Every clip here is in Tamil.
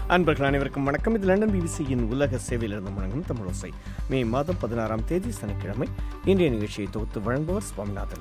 அன்பர்கள் அனைவருக்கும் வணக்கம் இது லண்டன் பிபிசியின் உலக சேவையிலிருந்து வழங்கும் தமிழோசை மே மாதம் பதினாறாம் தேதி சனிக்கிழமை இன்றைய நிகழ்ச்சியை தொகுத்து வழங்குவர் சுவாமிநாதன்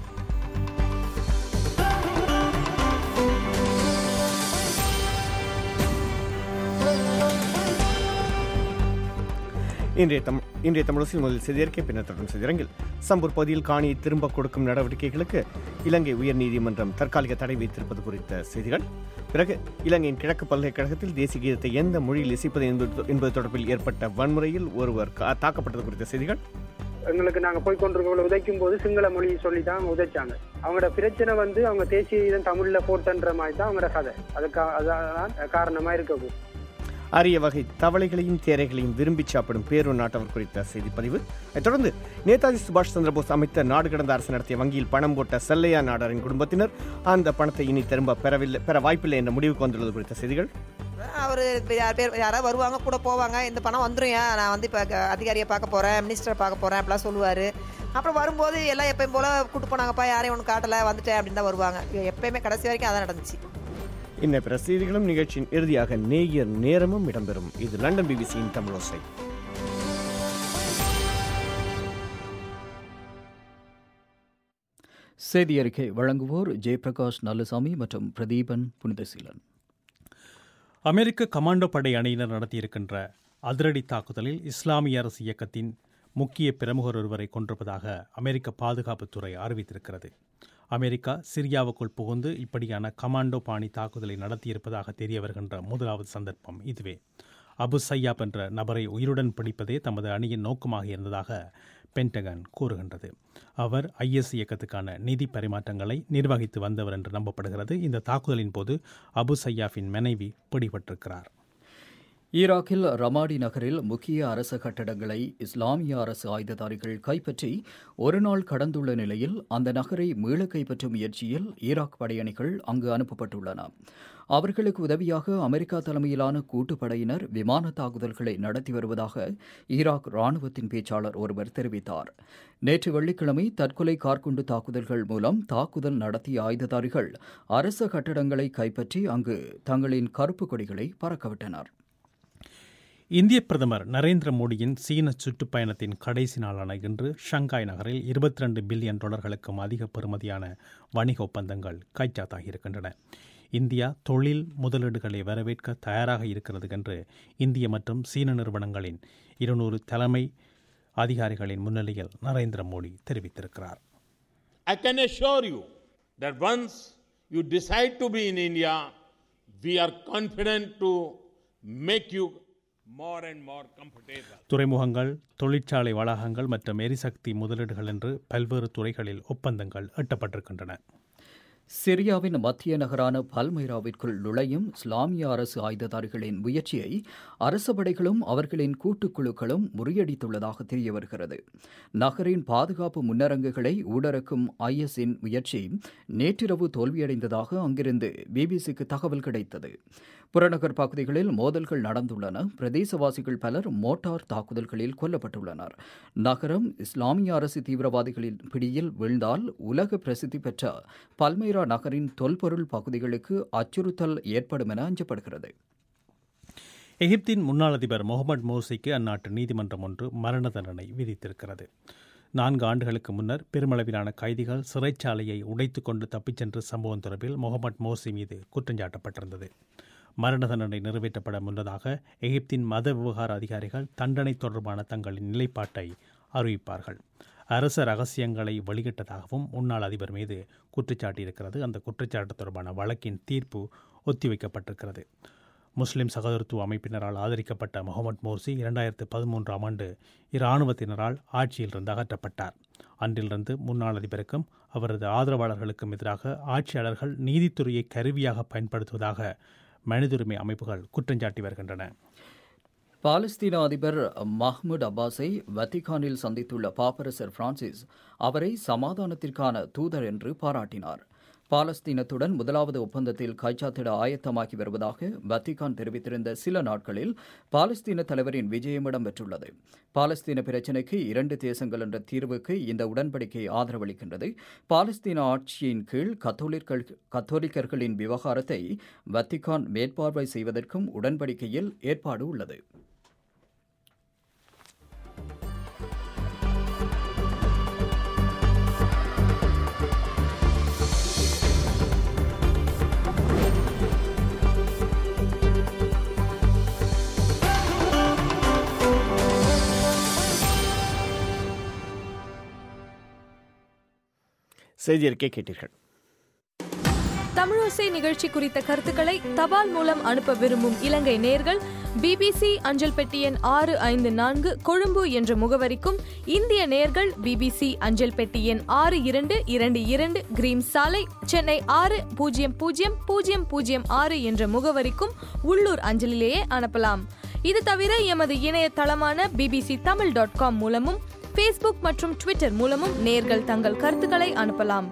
இன்றைய தமிழ் இன்றைய தமிழசில் முதல் செய்தியறிக்கை பின்னர் தொடரும் செய்திரங்கில் சம்பூர் பகுதியில் காணியை திரும்ப கொடுக்கும் நடவடிக்கைகளுக்கு இலங்கை உயர்நீதிமன்றம் தற்காலிக தடை வைத்திருப்பது குறித்த செய்திகள் பிறகு இலங்கையின் கிழக்கு பல்கலைக்கழகத்தில் தேசிய கீதத்தை எந்த மொழியில் இசைப்பது என்பது என்பது தொடர்பில் ஏற்பட்ட வன்முறையில் ஒருவர் கா- தாக்கப்பட்டது குறித்த செய்திகள் எங்களுக்கு நாங்க போய் கொண்டிருக்கவங்களை உதைக்கும் போது சிங்கள மொழியை சொல்லி தான் அவங்க உதைச்சாங்க அவங்களோட பிரச்சனை வந்து அவங்க தேசிய கீதம் தமிழ்ல போட்டன்ற மாதிரி தான் அவங்களோட கதை அதுக்கா அதான் காரணமா இருக்கவும் அரிய வகை தவளைகளையும் தேரைகளையும் விரும்பி சாப்பிடும் பேரு நாட்டவர் குறித்த செய்திப்பதிவு அதைத் தொடர்ந்து நேதாஜி சுபாஷ் சந்திரபோஸ் அமைத்த நாடு கடந்த அரசு நடத்திய வங்கியில் பணம் போட்ட செல்லையா நாடாரின் குடும்பத்தினர் அந்த பணத்தை இனி திரும்ப பெறவில்லை பெற வாய்ப்பில்லை என்ற முடிவுக்கு வந்துள்ளது குறித்த செய்திகள் அவர் யார் பேர் யாராவது வருவாங்க கூட போவாங்க இந்த பணம் வந்துரும் ஏன் நான் வந்து இப்போ அதிகாரியை பார்க்க போகிறேன் மினிஸ்டரை பார்க்க போகிறேன் அப்படிலாம் சொல்லுவார் அப்புறம் வரும்போது எல்லாம் எப்பயும் போல் கூட்டு போனாங்கப்பா யாரையும் ஒன்று காட்டலை வந்துட்டேன் அப்படின்னு தான் வருவாங்க எப்பயுமே கடைசி வரைக்கும் அதான் நடந்துச்சு இன்ன பிற செய்திகளும் நிகழ்ச்சியின் இறுதியாக நேயர் நேரமும் இடம்பெறும் இது லண்டன் பிபிசியின் தமிழோசை செய்தி அறிக்கை வழங்குவோர் ஜெயபிரகாஷ் நல்லசாமி மற்றும் பிரதீபன் புனிதசீலன் அமெரிக்க கமாண்டோ படை அணியினர் நடத்தியிருக்கின்ற அதிரடி தாக்குதலில் இஸ்லாமிய அரசு இயக்கத்தின் முக்கிய பிரமுகர் ஒருவரை கொண்டிருப்பதாக அமெரிக்க பாதுகாப்புத்துறை அறிவித்திருக்கிறது அமெரிக்கா சிரியாவுக்குள் புகுந்து இப்படியான கமாண்டோ பாணி தாக்குதலை நடத்தியிருப்பதாக தெரிய வருகின்ற முதலாவது சந்தர்ப்பம் இதுவே அபு சய்யாப் என்ற நபரை உயிருடன் பிடிப்பதே தமது அணியின் நோக்கமாக இருந்ததாக பென்டகன் கூறுகின்றது அவர் ஐஎஸ் இயக்கத்துக்கான நிதி பரிமாற்றங்களை நிர்வகித்து வந்தவர் என்று நம்பப்படுகிறது இந்த தாக்குதலின் போது அபு சய்யாஃபின் மனைவி பிடிபட்டிருக்கிறார் ஈராக்கில் ரமாடி நகரில் முக்கிய அரச கட்டடங்களை இஸ்லாமிய அரசு ஆயுததாரிகள் கைப்பற்றி ஒரு நாள் கடந்துள்ள நிலையில் அந்த நகரை மீள கைப்பற்றும் முயற்சியில் ஈராக் படையணிகள் அங்கு அனுப்பப்பட்டுள்ளன அவர்களுக்கு உதவியாக அமெரிக்கா தலைமையிலான கூட்டுப்படையினர் விமான தாக்குதல்களை நடத்தி வருவதாக ஈராக் ராணுவத்தின் பேச்சாளர் ஒருவர் தெரிவித்தார் நேற்று வெள்ளிக்கிழமை தற்கொலை கார்குண்டு தாக்குதல்கள் மூலம் தாக்குதல் நடத்திய ஆயுததாரிகள் அரச கட்டடங்களை கைப்பற்றி அங்கு தங்களின் கருப்பு கொடிகளை பறக்கவிட்டனர் இந்திய பிரதமர் நரேந்திர மோடியின் சீன சுற்றுப்பயணத்தின் கடைசி நாளான இன்று ஷங்காய் நகரில் 22 பில்லியன் டாலர்களுக்கும் அதிக பெறுமதியான வணிக ஒப்பந்தங்கள் கைச்சாத்தாகியிருக்கின்றன இந்தியா தொழில் முதலீடுகளை வரவேற்க தயாராக இருக்கிறது என்று இந்திய மற்றும் சீன நிறுவனங்களின் இருநூறு தலைமை அதிகாரிகளின் முன்னிலையில் நரேந்திர மோடி தெரிவித்திருக்கிறார் I can assure you that once you decide to be in India, we are confident to make you more and more comfortable. துறைமுகங்கள் தொழிற்சாலை வளாகங்கள் மற்றும் எரிசக்தி முதலீடுகள் என்று பல்வேறு துறைகளில் ஒப்பந்தங்கள் எட்டப்பட்டிருக்கின்றன சிரியாவின் மத்திய நகரான பல்மைராவிற்குள் நுழையும் இஸ்லாமிய அரசு ஆயுததாரிகளின் முயற்சியை அரச படைகளும் அவர்களின் கூட்டுக்குழுக்களும் முறியடித்துள்ளதாக தெரிய வருகிறது நகரின் பாதுகாப்பு முன்னரங்குகளை ஊடறுக்கும் ஐஎஸ்இன் முயற்சி நேற்றிரவு தோல்வியடைந்ததாக அங்கிருந்து பிபிசிக்கு தகவல் கிடைத்தது புறநகர் பகுதிகளில் மோதல்கள் நடந்துள்ளன பிரதேசவாசிகள் பலர் மோட்டார் தாக்குதல்களில் கொல்லப்பட்டுள்ளனர் நகரம் இஸ்லாமிய அரசு தீவிரவாதிகளின் பிடியில் வீழ்ந்தால் உலக பிரசித்தி பெற்ற பல்மைரா நகரின் தொல்பொருள் பகுதிகளுக்கு அச்சுறுத்தல் ஏற்படும் என அஞ்சப்படுகிறது எகிப்தின் முன்னாள் அதிபர் முகமது மோசிக்கு அந்நாட்டு நீதிமன்றம் ஒன்று மரண தண்டனை விதித்திருக்கிறது நான்கு ஆண்டுகளுக்கு முன்னர் பெருமளவிலான கைதிகள் சிறைச்சாலையை உடைத்துக் கொண்டு தப்பிச் சென்ற சம்பவம் தொடர்பில் முகமது மோசி மீது குற்றஞ்சாட்டப்பட்டிருந்தது மரண தண்டனை நிறைவேற்றப்பட முன்னதாக எகிப்தின் மத விவகார அதிகாரிகள் தண்டனை தொடர்பான தங்களின் நிலைப்பாட்டை அறிவிப்பார்கள் அரச ரகசியங்களை வெளியிட்டதாகவும் முன்னாள் அதிபர் மீது குற்றச்சாட்டியிருக்கிறது அந்த குற்றச்சாட்டு தொடர்பான வழக்கின் தீர்ப்பு ஒத்திவைக்கப்பட்டிருக்கிறது முஸ்லிம் சகோதரத்துவ அமைப்பினரால் ஆதரிக்கப்பட்ட முகமது மோர்சி இரண்டாயிரத்து பதிமூன்றாம் ஆண்டு இராணுவத்தினரால் ஆட்சியிலிருந்து அகற்றப்பட்டார் அன்றிலிருந்து முன்னாள் அதிபருக்கும் அவரது ஆதரவாளர்களுக்கும் எதிராக ஆட்சியாளர்கள் நீதித்துறையை கருவியாக பயன்படுத்துவதாக மனிதுரிமை அமைப்புகள் குற்றஞ்சாட்டி வருகின்றன பாலஸ்தீன அதிபர் மஹ்முட் அப்பாஸை வத்திகானில் சந்தித்துள்ள பாப்பரசர் பிரான்சிஸ் அவரை சமாதானத்திற்கான தூதர் என்று பாராட்டினார் பாலஸ்தீனத்துடன் முதலாவது ஒப்பந்தத்தில் கைச்சாத்திட ஆயத்தமாகி வருவதாக வத்திகான் தெரிவித்திருந்த சில நாட்களில் பாலஸ்தீன தலைவரின் விஜயம் இடம்பெற்றுள்ளது பாலஸ்தீன பிரச்சினைக்கு இரண்டு தேசங்கள் என்ற தீர்வுக்கு இந்த உடன்படிக்கை ஆதரவளிக்கின்றது பாலஸ்தீன ஆட்சியின் கீழ் கத்தோலிக்கர்கள் கத்தோலிக்கர்களின் விவகாரத்தை வத்திகான் மேற்பார்வை செய்வதற்கும் உடன்படிக்கையில் ஏற்பாடு உள்ளது செய்தி அறிக்கை கேட்டீர்கள் தமிழோசை நிகழ்ச்சி குறித்த கருத்துக்களை தபால் மூலம் அனுப்ப விரும்பும் இலங்கை நேர்கள் பிபிசி அஞ்சல் பெட்டி எண் ஆறு ஐந்து நான்கு கொழும்பு என்ற முகவரிக்கும் இந்திய நேர்கள் பிபிசி அஞ்சல் பெட்டி எண் ஆறு இரண்டு இரண்டு இரண்டு கிரீம் சாலை சென்னை ஆறு பூஜ்ஜியம் பூஜ்ஜியம் பூஜ்ஜியம் பூஜ்ஜியம் ஆறு என்ற முகவரிக்கும் உள்ளூர் அஞ்சலிலேயே அனுப்பலாம் இது தவிர எமது இணையதளமான பிபிசி தமிழ் டாட் காம் மூலமும் ஃபேஸ்புக் மற்றும் ட்விட்டர் மூலமும் நேர்கள் தங்கள் கருத்துக்களை அனுப்பலாம்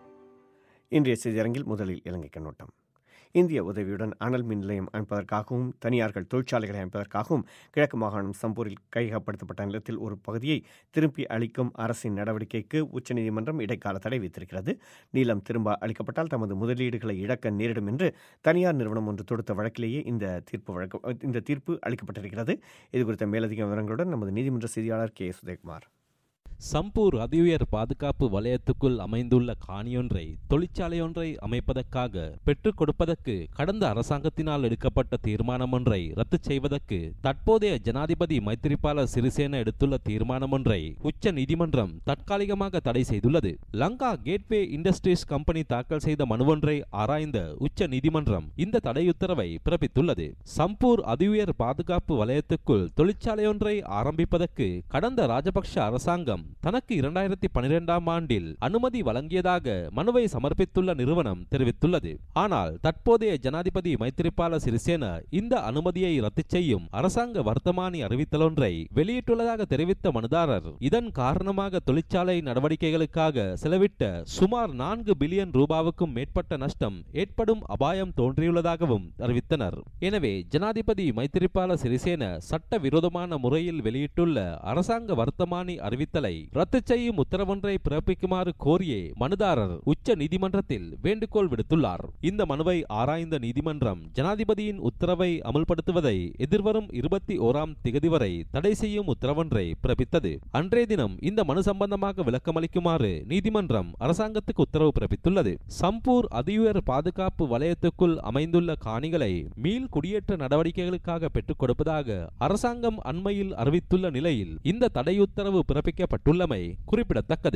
இன்றைய செய்தியரங்கில் முதலில் இலங்கை கண்ணோட்டம் இந்திய உதவியுடன் அனல் மின் நிலையம் அமைப்பதற்காகவும் தனியார்கள் தொழிற்சாலைகளை அமைப்பதற்காகவும் கிழக்கு மாகாணம் சம்பூரில் கையகப்படுத்தப்பட்ட நிலத்தில் ஒரு பகுதியை திருப்பி அளிக்கும் அரசின் நடவடிக்கைக்கு உச்சநீதிமன்றம் இடைக்கால தடை வைத்திருக்கிறது நீளம் திரும்ப அளிக்கப்பட்டால் தமது முதலீடுகளை இழக்க நேரிடும் என்று தனியார் நிறுவனம் ஒன்று தொடுத்த வழக்கிலேயே இந்த தீர்ப்பு வழக்கு இந்த தீர்ப்பு அளிக்கப்பட்டிருக்கிறது இது குறித்த மேலதிக விவரங்களுடன் நமது நீதிமன்ற செய்தியாளர் கே சுதேகுமார் சம்பூர் அதிஉயர் பாதுகாப்பு வலயத்துக்குள் அமைந்துள்ள காணியொன்றை தொழிற்சாலையொன்றை அமைப்பதற்காக பெற்றுக் கொடுப்பதற்கு கடந்த அரசாங்கத்தினால் எடுக்கப்பட்ட தீர்மானம் ஒன்றை ரத்து செய்வதற்கு தற்போதைய ஜனாதிபதி மைத்திரிபால சிறிசேன எடுத்துள்ள தீர்மானம் ஒன்றை உச்ச நீதிமன்றம் தற்காலிகமாக தடை செய்துள்ளது லங்கா கேட்வே இண்டஸ்ட்ரீஸ் கம்பெனி தாக்கல் செய்த மனுவொன்றை ஆராய்ந்த உச்ச நீதிமன்றம் இந்த தடையுத்தரவை பிறப்பித்துள்ளது சம்பூர் அதிஉயர் பாதுகாப்பு வலயத்துக்குள் தொழிற்சாலையொன்றை ஆரம்பிப்பதற்கு கடந்த ராஜபக்ஷ அரசாங்கம் தனக்கு இரண்டாயிரத்தி பனிரெண்டாம் ஆண்டில் அனுமதி வழங்கியதாக மனுவை சமர்ப்பித்துள்ள நிறுவனம் தெரிவித்துள்ளது ஆனால் தற்போதைய ஜனாதிபதி மைத்திரிபால சிறிசேன இந்த அனுமதியை ரத்து செய்யும் அரசாங்க வர்த்தமானி அறிவித்தலொன்றை வெளியிட்டுள்ளதாக தெரிவித்த மனுதாரர் இதன் காரணமாக தொழிற்சாலை நடவடிக்கைகளுக்காக செலவிட்ட சுமார் நான்கு பில்லியன் ரூபாவுக்கும் மேற்பட்ட நஷ்டம் ஏற்படும் அபாயம் தோன்றியுள்ளதாகவும் அறிவித்தனர் எனவே ஜனாதிபதி மைத்திரிபால சிறிசேன சட்டவிரோதமான முறையில் வெளியிட்டுள்ள அரசாங்க வர்த்தமானி அறிவித்தலை ரத்து செய்யும் உத்தரவொன்றை பிறப்பிக்குமாறு கோரியே மனுதாரர் உச்ச நீதிமன்றத்தில் வேண்டுகோள் விடுத்துள்ளார் இந்த மனுவை ஆராய்ந்த நீதிமன்றம் ஜனாதிபதியின் உத்தரவை அமல்படுத்துவதை எதிர்வரும் இருபத்தி ஓராம் திகதி வரை தடை செய்யும் உத்தரவொன்றை பிறப்பித்தது அன்றைய தினம் இந்த மனு சம்பந்தமாக விளக்கமளிக்குமாறு நீதிமன்றம் அரசாங்கத்துக்கு உத்தரவு பிறப்பித்துள்ளது சம்பூர் அதியுயர் பாதுகாப்பு வலயத்துக்குள் அமைந்துள்ள காணிகளை மீள் குடியேற்ற நடவடிக்கைகளுக்காக பெற்றுக் கொடுப்பதாக அரசாங்கம் அண்மையில் அறிவித்துள்ள நிலையில் இந்த தடையுத்தரவு பிறப்பிக்கப்பட்டுள்ளமை குறிப்பிடத்தக்கது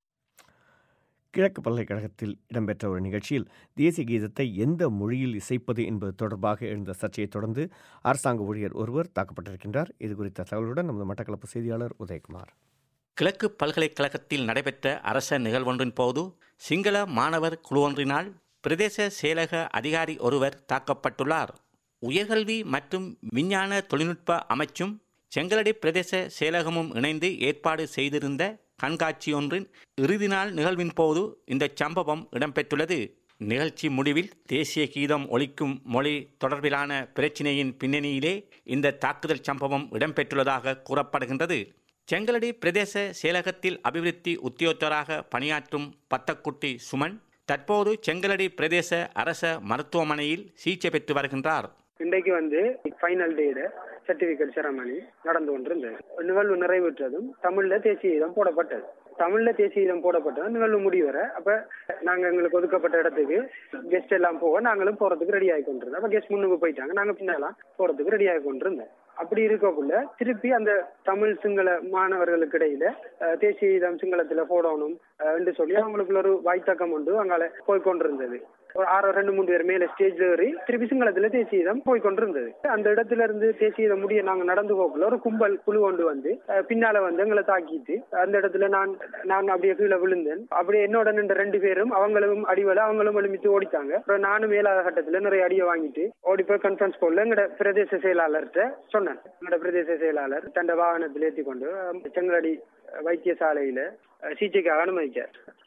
கிழக்கு பல்கலைக்கழகத்தில் இடம்பெற்ற ஒரு நிகழ்ச்சியில் தேசிய கீதத்தை எந்த மொழியில் இசைப்பது என்பது தொடர்பாக எழுந்த சர்ச்சையை தொடர்ந்து அரசாங்க ஊழியர் ஒருவர் தாக்கப்பட்டிருக்கின்றார் இது குறித்த தகவலுடன் நமது மட்டக்களப்பு செய்தியாளர் உதயகுமார் கிழக்கு பல்கலைக்கழகத்தில் நடைபெற்ற அரச நிகழ்வொன்றின் போது சிங்கள மாணவர் குழுவொன்றினால் பிரதேச செயலக அதிகாரி ஒருவர் தாக்கப்பட்டுள்ளார் உயர்கல்வி மற்றும் விஞ்ஞான தொழில்நுட்ப அமைச்சும் செங்கலடி பிரதேச செயலகமும் இணைந்து ஏற்பாடு செய்திருந்த கண்காட்சியொன்றின் இறுதி நாள் நிகழ்வின் போது இந்த சம்பவம் இடம்பெற்றுள்ளது நிகழ்ச்சி முடிவில் தேசிய கீதம் ஒலிக்கும் மொழி தொடர்பிலான பிரச்சினையின் பின்னணியிலே இந்த தாக்குதல் சம்பவம் இடம்பெற்றுள்ளதாக கூறப்படுகின்றது செங்கலடி பிரதேச செயலகத்தில் அபிவிருத்தி உத்தியோகத்தராக பணியாற்றும் பத்தக்குட்டி சுமன் தற்போது செங்கலடி பிரதேச அரச மருத்துவமனையில் சிகிச்சை பெற்று வருகின்றார் இன்றைக்கு வந்து ஃபைனல் டேட சர்டிபிகேட் செரமனி நடந்து கொண்டிருந்தது நிகழ்வு நிறைவேற்றதும் தமிழ்ல தேசிய கீதம் போடப்பட்டது தமிழ்ல தேசிய கீதம் போடப்பட்டது நிகழ்வு முடிவர அப்ப நாங்க எங்களுக்கு ஒதுக்கப்பட்ட இடத்துக்கு கெஸ்ட் எல்லாம் போக நாங்களும் போறதுக்கு ரெடி ஆகி கொண்டிருந்தோம் அப்ப கெஸ்ட் முன்னுக்கு போயிட்டாங்க நாங்க பின்னெல்லாம் போறதுக்கு ரெடி ஆகி கொண்டிருந்தோம் அப்படி இருக்கக்குள்ள திருப்பி அந்த தமிழ் சிங்கள மாணவர்களுக்கு இடையில அஹ், தேசிய கீதம் சிங்களத்துல போடணும் அஹ், என்று சொல்லி அவங்களுக்குள்ள ஒரு வாய்த்தக்கம் உண்டு அங்கால போய் கொண்டிருந்தது ஒரு ஆறு ரெண்டு மூணு பேர் மேல ஸ்டேஜ்ல ஏறி திருப்பி சிங்களத்துல தேசிய கீதம் போய் கொண்டிருந்தது அந்த இடத்துல இருந்து தேசிய கீதம் முடிய நாங்க நடந்து போகக்குள்ள ஒரு கும்பல் குழு கொண்டு வந்து அஹ், பின்னால வந்து எங்களை தாக்கிட்டு அந்த இடத்துல நான் நான் அப்படியே கீழே விழுந்தேன் அப்படியே என்னோட நின்ற ரெண்டு பேரும் அவங்களும் அடிவல அவங்களும் எழுமித்து ஓடிட்டாங்க அப்புறம் நானும் மேலாத கட்டத்துல நிறைய அடியை வாங்கிட்டு ஓடி போய் கான்ஃபரன்ஸ் கால்ல எங்கட பிரதேச செயலாளர்கிட்ட சொன்னேன் எங்கட பிரதேச செயலாளர் தண்ட வாகனத்தில் ஏற்றி கொண்டு அஹ், செங்கலடி வைத்தியசாலையில அஹ், சிகிச்சைக்காக அனுமதிச்சார்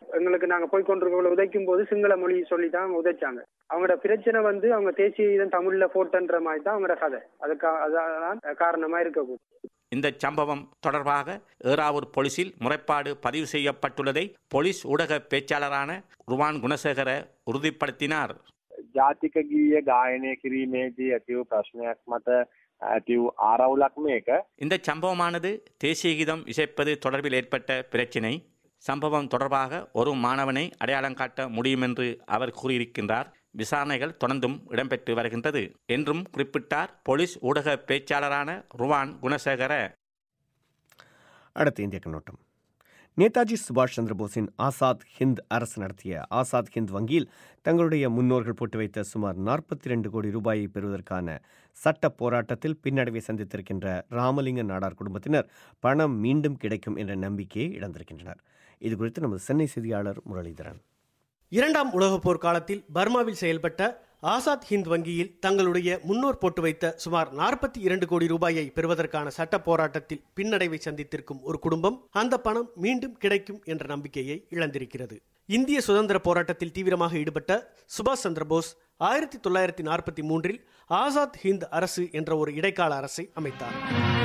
எங்களுக்கு நாங்க போய் கொண்டிருக்கவங்களை உதைக்கும் போது சிங்கள மொழி சொல்லி தான் அவங்க உதைச்சாங்க அவங்களோட பிரச்சனை வந்து அவங்க தேசிய இதன் தமிழ்ல போட்டன்ற மாதிரி தான் அவங்களோட கதை அதுக்கா அதான் காரணமா இருக்கக்கூடும் இந்த சம்பவம் தொடர்பாக ஏறாவூர் போலீசில் முறைப்பாடு பதிவு செய்யப்பட்டுள்ளதை போலீஸ் ஊடக பேச்சாளரான ருவான் குணசேகர உறுதிப்படுத்தினார் ජාතික ගීය ගායනය කිරීමේදී ඇති වූ ප්‍රශ්නයක් මත ඇති වූ ආරවුලක් මේක இந்த சம்பவமானது தேசிய கீதம் இசைப்பது தொடர்பில் ஏற்பட்ட பிரச்சினை சம்பவம் தொடர்பாக ஒரு மாணவனை அடையாளம் காட்ட முடியும் என்று அவர் கூறியிருக்கின்றார் விசாரணைகள் தொடர்ந்தும் இடம்பெற்று வருகின்றது என்றும் குறிப்பிட்டார் போலீஸ் ஊடக பேச்சாளரான ருவான் குணசேகர அடுத்த இந்திய கண்ணோட்டம் நேதாஜி சுபாஷ் சந்திரபோஸின் ஆசாத் ஹிந்த் அரசு நடத்திய ஆசாத் ஹிந்த் வங்கியில் தங்களுடைய முன்னோர்கள் போட்டு வைத்த சுமார் நாற்பத்தி ரெண்டு கோடி ரூபாயை பெறுவதற்கான சட்ட போராட்டத்தில் பின்னடைவை சந்தித்திருக்கின்ற ராமலிங்க நாடார் குடும்பத்தினர் பணம் மீண்டும் கிடைக்கும் என்ற நம்பிக்கையை இழந்திருக்கின்றனர் இது குறித்து நமது சென்னை செய்தியாளர் முரளிதரன் இரண்டாம் உலகப் போர் காலத்தில் பர்மாவில் செயல்பட்ட ஆசாத் ஹிந்த் வங்கியில் தங்களுடைய முன்னோர் போட்டு வைத்த சுமார் நாற்பத்தி இரண்டு கோடி ரூபாயை பெறுவதற்கான சட்ட போராட்டத்தில் பின்னடைவை சந்தித்திருக்கும் ஒரு குடும்பம் அந்த பணம் மீண்டும் கிடைக்கும் என்ற நம்பிக்கையை இழந்திருக்கிறது இந்திய சுதந்திர போராட்டத்தில் தீவிரமாக ஈடுபட்ட சுபாஷ் சந்திர போஸ் ஆயிரத்தி தொள்ளாயிரத்தி நாற்பத்தி மூன்றில் ஆசாத் ஹிந்த் அரசு என்ற ஒரு இடைக்கால அரசை அமைத்தார்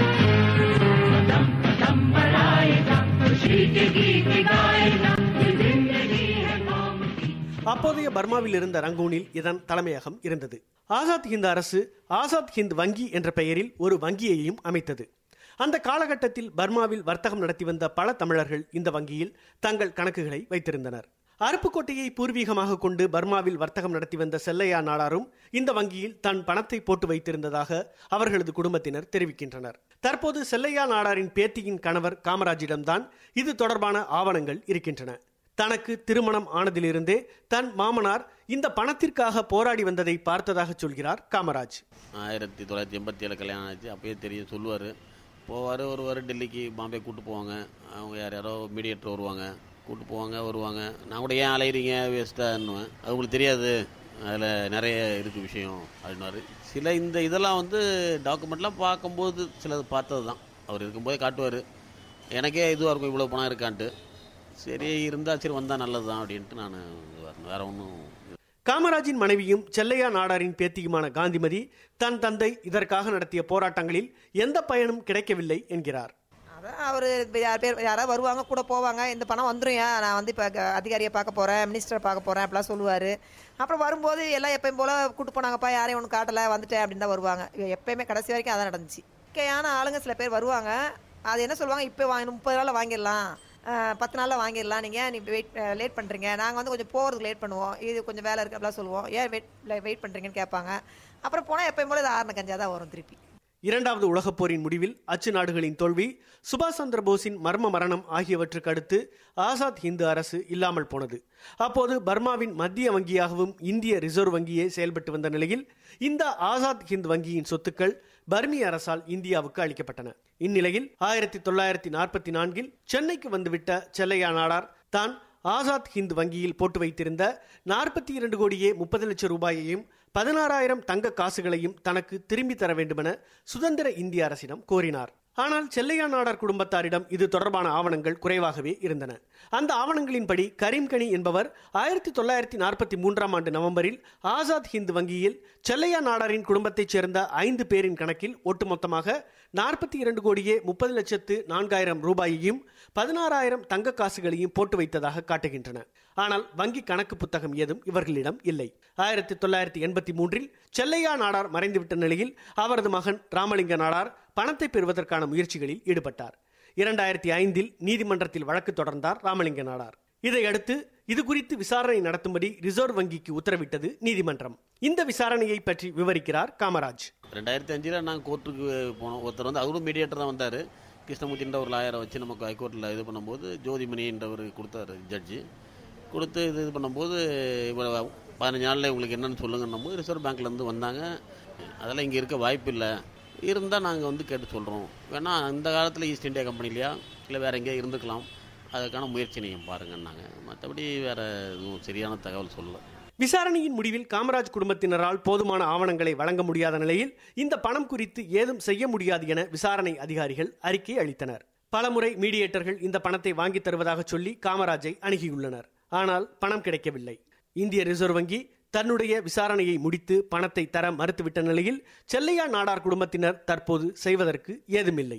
அப்போதைய பர்மாவில் இருந்த ரங்கூனில் இதன் தலைமையகம் இருந்தது ஆசாத் ஹிந்த் அரசு ஆசாத் ஹிந்த் வங்கி என்ற பெயரில் ஒரு வங்கியையும் அமைத்தது அந்த காலகட்டத்தில் பர்மாவில் வர்த்தகம் நடத்தி வந்த பல தமிழர்கள் இந்த வங்கியில் தங்கள் கணக்குகளை வைத்திருந்தனர் அருப்புக்கோட்டையை பூர்வீகமாக கொண்டு பர்மாவில் வர்த்தகம் நடத்தி வந்த செல்லையா நாடாரும் இந்த வங்கியில் தன் பணத்தை போட்டு வைத்திருந்ததாக அவர்களது குடும்பத்தினர் தெரிவிக்கின்றனர் தற்போது செல்லையா நாடாரின் பேத்தியின் கணவர் காமராஜிடம்தான் இது தொடர்பான ஆவணங்கள் இருக்கின்றன தனக்கு திருமணம் ஆனதிலிருந்தே தன் மாமனார் இந்த பணத்திற்காக போராடி வந்ததை பார்த்ததாக சொல்கிறார் காமராஜ் ஆயிரத்தி தொள்ளாயிரத்தி எண்பத்தி ஏழு கல்யாணம் ஆச்சு அப்பயே தெரியும் சொல்லுவார் போவார் வருவார் டெல்லிக்கு பாம்பே கூட்டு போவாங்க அவங்க யார் யாரோ மீடியேட்டர் வருவாங்க கூட்டு போவாங்க வருவாங்க நான் கூட ஏன் அலையிறீங்க வேஸ்ட்டான்னுவேன் அது உங்களுக்கு தெரியாது அதில் நிறைய இருக்குது விஷயம் அப்படின்னாரு சில இந்த இதெல்லாம் வந்து டாக்குமெண்ட்லாம் பார்க்கும்போது சிலது பார்த்தது தான் அவர் இருக்கும்போதே காட்டுவார் எனக்கே இதுவாக இருக்கும் இவ்வளோ பணம் இருக்கான்ட்டு சரி இருந்தால் சரி வந்தால் நல்லது தான் அப்படின்ட்டு நான் வேற ஒன்றும் காமராஜின் மனைவியும் செல்லையா நாடாரின் பேத்தியுமான காந்திமதி தன் தந்தை இதற்காக நடத்திய போராட்டங்களில் எந்த பயனும் கிடைக்கவில்லை என்கிறார் அதான் அவர் யார் பேர் யாராவது வருவாங்க கூட போவாங்க இந்த பணம் வந்துடும் நான் வந்து இப்போ அதிகாரியை பார்க்க போகிறேன் மினிஸ்டரை பார்க்க போகிறேன் அப்படிலாம் சொல்லுவார் அப்புறம் வரும்போது எல்லாம் எப்பயும் போல் கூட்டு போனாங்கப்பா யாரையும் ஒன்றும் காட்டலை வந்துட்டேன் அப்படின்னு தான் வருவாங்க எப்பயுமே கடைசி வரைக்கும் அதான் நடந்துச்சு இயற்கையான ஆளுங்க சில பேர் வருவாங்க அது என்ன சொல்லுவாங்க இப்போ வாங்கி முப்பது நாளில் வாங்கிடலாம் பத்து நாளில் வாங்கிடலாம் நீங்கள் நீ வெயிட் லேட் பண்ணுறீங்க நாங்கள் வந்து கொஞ்சம் போகிறதுக்கு லேட் பண்ணுவோம் இது கொஞ்சம் வேலை இருக்குது அப்படிலாம் சொல்லுவோம் ஏன் வெயிட் வெயிட் பண்ணுறீங்கன்னு கேட்பாங்க அப்புறம் போனால் எப்பயும் போல இது ஆறுன கஞ்சா தான் வரும் திருப்பி இரண்டாவது உலகப் போரின் முடிவில் அச்சு நாடுகளின் தோல்வி சுபாஷ் சந்திர போஸின் மர்ம மரணம் ஆகியவற்றுக்கு அடுத்து ஆசாத் ஹிந்து அரசு இல்லாமல் போனது அப்போது பர்மாவின் மத்திய வங்கியாகவும் இந்திய ரிசர்வ் வங்கியே செயல்பட்டு வந்த நிலையில் இந்த ஆசாத் ஹிந்த் வங்கியின் சொத்துக்கள் பர்மிய அரசால் இந்தியாவுக்கு அளிக்கப்பட்டன இந்நிலையில் ஆயிரத்தி தொள்ளாயிரத்தி நாற்பத்தி நான்கில் சென்னைக்கு வந்துவிட்ட செல்லையா நாடார் தான் ஆசாத் ஹிந்த் வங்கியில் போட்டு வைத்திருந்த நாற்பத்தி இரண்டு கோடியே முப்பது லட்சம் ரூபாயையும் பதினாறாயிரம் தங்க காசுகளையும் தனக்கு திரும்பி தர வேண்டுமென சுதந்திர இந்திய அரசிடம் கோரினார் ஆனால் செல்லையா நாடார் குடும்பத்தாரிடம் இது தொடர்பான ஆவணங்கள் குறைவாகவே இருந்தன அந்த ஆவணங்களின்படி கரீம்கனி என்பவர் ஆயிரத்தி தொள்ளாயிரத்தி நாற்பத்தி மூன்றாம் ஆண்டு நவம்பரில் ஆசாத் ஹிந்த் வங்கியில் செல்லையா நாடாரின் குடும்பத்தைச் சேர்ந்த ஐந்து பேரின் கணக்கில் ஒட்டுமொத்தமாக நாற்பத்தி இரண்டு கோடியே முப்பது லட்சத்து நான்காயிரம் ரூபாயையும் பதினாறாயிரம் தங்க காசுகளையும் போட்டு வைத்ததாக காட்டுகின்றன ஆனால் வங்கி கணக்கு புத்தகம் ஏதும் இவர்களிடம் இல்லை ஆயிரத்தி தொள்ளாயிரத்தி எண்பத்தி மூன்றில் செல்லையா நாடார் மறைந்துவிட்ட நிலையில் அவரது மகன் ராமலிங்க நாடார் பணத்தை பெறுவதற்கான முயற்சிகளில் ஈடுபட்டார் இரண்டாயிரத்தி ஐந்தில் நீதிமன்றத்தில் வழக்கு தொடர்ந்தார் ராமலிங்க நாடார் இதையடுத்து இது குறித்து விசாரணை நடத்தும்படி ரிசர்வ் வங்கிக்கு உத்தரவிட்டது நீதிமன்றம் இந்த விசாரணையை பற்றி விவரிக்கிறார் காமராஜ் ரெண்டாயிரத்தி அஞ்சில் நாங்கள் கோர்ட்டுக்கு போனோம் ஒருத்தர் வந்து அவரும் மீடியேட்டர் தான் வந்தார் கிருஷ்ணமூர்த்தின்ற ஒரு லாயரை வச்சு நமக்கு ஹைகோர்ட்டில் இது பண்ணும்போது ஜோதிமணின்றவர் கொடுத்தாரு ஜட்ஜி கொடுத்து இது இது பண்ணும்போது இவ்வளோ பதினஞ்சு நாளில் உங்களுக்கு என்னென்னு சொல்லுங்கன்னும் போது ரிசர்வ் பேங்க்லேருந்து வந்தாங்க அதெல்லாம் இங்கே இருக்க வாய்ப்பு இல்லை இருந்தால் நாங்கள் வந்து கேட்டு சொல்கிறோம் வேணா அந்த காலத்தில் ஈஸ்ட் இந்தியா கம்பெனிலையா இல்லை வேறு எங்கேயா இருந்துக்கலாம் அதுக்கான முயற்சி நீங்கள் பாருங்கன்னாங்க மற்றபடி வேறு எதுவும் சரியான தகவல் சொல்லலை விசாரணையின் முடிவில் காமராஜ் குடும்பத்தினரால் போதுமான ஆவணங்களை வழங்க முடியாத நிலையில் இந்த பணம் குறித்து ஏதும் செய்ய முடியாது என விசாரணை அதிகாரிகள் அறிக்கை அளித்தனர் பலமுறை மீடியேட்டர்கள் இந்த பணத்தை வாங்கித் தருவதாக சொல்லி காமராஜை அணுகியுள்ளனர் ஆனால் பணம் கிடைக்கவில்லை இந்திய ரிசர்வ் வங்கி தன்னுடைய விசாரணையை முடித்து பணத்தை தர மறுத்துவிட்ட நிலையில் செல்லையா நாடார் குடும்பத்தினர் தற்போது செய்வதற்கு ஏதுமில்லை